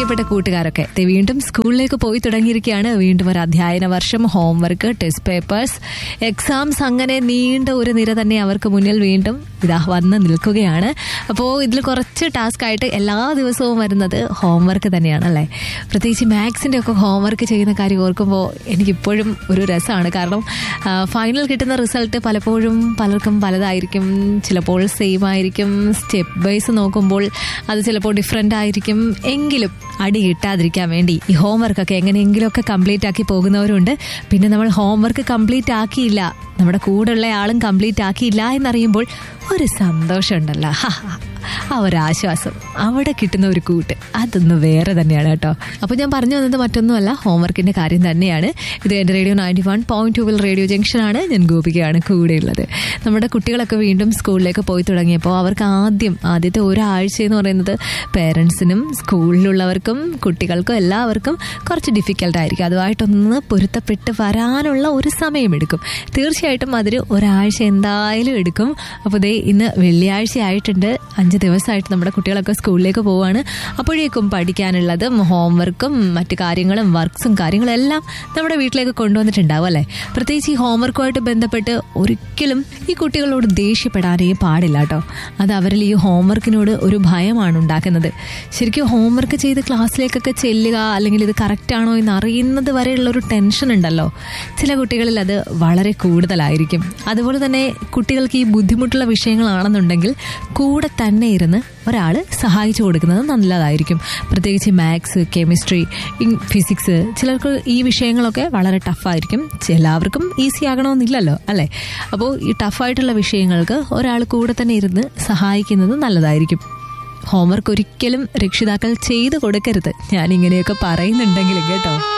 പ്രിയപ്പെട്ട കൂട്ടുകാരൊക്കെ ദേ വീണ്ടും സ്കൂളിലേക്ക് പോയി തുടങ്ങിയിരിക്കുകയാണ് വീണ്ടും ഒരു അധ്യയന വർഷം ഹോംവർക്ക് ടെസ്റ്റ് പേപ്പേഴ്സ് എക്സാംസ് അങ്ങനെ നീണ്ട ഒരു നിര തന്നെ അവർക്ക് മുന്നിൽ വീണ്ടും ഇതാ വന്ന് നിൽക്കുകയാണ് അപ്പോൾ ഇതിൽ കുറച്ച് ടാസ്ക് ആയിട്ട് എല്ലാ ദിവസവും വരുന്നത് ഹോംവർക്ക് തന്നെയാണ് അല്ലേ പ്രത്യേകിച്ച് മാത്സിൻ്റെ ഒക്കെ ഹോംവർക്ക് ചെയ്യുന്ന കാര്യം ഓർക്കുമ്പോൾ എനിക്കിപ്പോഴും ഒരു രസമാണ് കാരണം ആ, ഫൈനൽ കിട്ടുന്ന റിസൾട്ട് പലപ്പോഴും പലർക്കും പലതായിരിക്കും ചിലപ്പോൾ സെയിം ആയിരിക്കും സ്റ്റെപ്പ് വൈസ് നോക്കുമ്പോൾ അത് ചിലപ്പോൾ ഡിഫറെൻ്റ് ആയിരിക്കും എങ്കിലും അടി കിട്ടാതിരിക്കാൻ വേണ്ടി ഈ ഹോംവർക്കൊക്കെ എങ്ങനെയെങ്കിലുമൊക്കെ കംപ്ലീറ്റ് ആക്കി പോകുന്നവരുണ്ട് പിന്നെ നമ്മൾ ഹോംവർക്ക് കംപ്ലീറ്റ് ആക്കിയില്ല നമ്മുടെ കൂടെയുള്ള ആളും കംപ്ലീറ്റ് ആക്കിയില്ല എന്നറിയുമ്പോൾ ഒരു സന്തോഷമുണ്ടല്ലോ ഹാ, ഹാ. ആ ഒരു ആശ്വാസം അവിടെ കിട്ടുന്ന ഒരു കൂട്ട് അതൊന്ന് വേറെ തന്നെയാണ് കേട്ടോ അപ്പോൾ ഞാൻ പറഞ്ഞു വന്നത് മറ്റൊന്നുമല്ല ഹോംവർക്കിന്റെ കാര്യം തന്നെയാണ് ഇത് എൻ്റെ റേഡിയോ നയൻറ്റി വൺ പോയിന്റ് ടൂവിൽ റേഡിയോ ജംഗ്ഷനാണ് ഞാൻ ഗോപികയാണ് കൂടെയുള്ളത് നമ്മുടെ കുട്ടികളൊക്കെ വീണ്ടും സ്കൂളിലേക്ക് പോയി തുടങ്ങിയപ്പോൾ അവർക്ക് ആദ്യം ആദ്യത്തെ ഒരാഴ്ച എന്ന് പറയുന്നത് പേരൻസിനും സ്കൂളിലുള്ളവർക്കും കുട്ടികൾക്കും എല്ലാവർക്കും കുറച്ച് ഡിഫിക്കൽട്ട് ആയിരിക്കും അതുമായിട്ടൊന്ന് പൊരുത്തപ്പെട്ട് വരാനുള്ള ഒരു സമയമെടുക്കും തീർച്ചയായിട്ടും അതിന് ഒരാഴ്ച എന്തായാലും എടുക്കും അപ്പോൾ ദേ ഇന്ന് വെള്ളിയാഴ്ച ആയിട്ടുണ്ട് അഞ്ച് ദിവസമായിട്ട് നമ്മുടെ കുട്ടികളൊക്കെ സ്കൂളിലേക്ക് പോവാണ് അപ്പോഴേക്കും പഠിക്കാനുള്ളതും ഹോംവർക്കും മറ്റു കാര്യങ്ങളും വർക്ക്സും കാര്യങ്ങളും എല്ലാം നമ്മുടെ വീട്ടിലേക്ക് കൊണ്ടുവന്നിട്ടുണ്ടാവും അല്ലേ പ്രത്യേകിച്ച് ഈ ഹോംവർക്കുമായിട്ട് ബന്ധപ്പെട്ട് ഒരിക്കലും ഈ കുട്ടികളോട് ദേഷ്യപ്പെടാനേ പാടില്ല കേട്ടോ അത് അവരിൽ ഈ ഹോംവർക്കിനോട് ഒരു ഭയമാണ് ഉണ്ടാക്കുന്നത് ശരിക്കും ഹോംവർക്ക് ചെയ്ത് ക്ലാസ്സിലേക്കൊക്കെ ചെല്ലുക അല്ലെങ്കിൽ ഇത് കറക്റ്റ് ആണോ എന്ന് അറിയുന്നത് വരെയുള്ള ഒരു ടെൻഷൻ ഉണ്ടല്ലോ ചില കുട്ടികളിൽ അത് വളരെ കൂടുതലായിരിക്കും അതുപോലെ തന്നെ കുട്ടികൾക്ക് ഈ ബുദ്ധിമുട്ടുള്ള വിഷയങ്ങളാണെന്നുണ്ടെങ്കിൽ കൂടെ തന്നെ ഇരുന്ന് ഒരാൾ സഹായിച്ചു കൊടുക്കുന്നത് നല്ലതായിരിക്കും പ്രത്യേകിച്ച് മാത്സ് കെമിസ്ട്രി ഫിസിക്സ് ചിലർക്ക് ഈ വിഷയങ്ങളൊക്കെ വളരെ ടഫായിരിക്കും എല്ലാവർക്കും ഈസി ആകണമെന്നില്ലല്ലോ അല്ലേ അപ്പോൾ ഈ ടഫായിട്ടുള്ള വിഷയങ്ങൾക്ക് ഒരാൾ കൂടെ തന്നെ ഇരുന്ന് സഹായിക്കുന്നത് നല്ലതായിരിക്കും ഹോംവർക്ക് ഒരിക്കലും രക്ഷിതാക്കൾ ചെയ്തു കൊടുക്കരുത് ഞാൻ ഇങ്ങനെയൊക്കെ പറയുന്നുണ്ടെങ്കിലും കേട്ടോ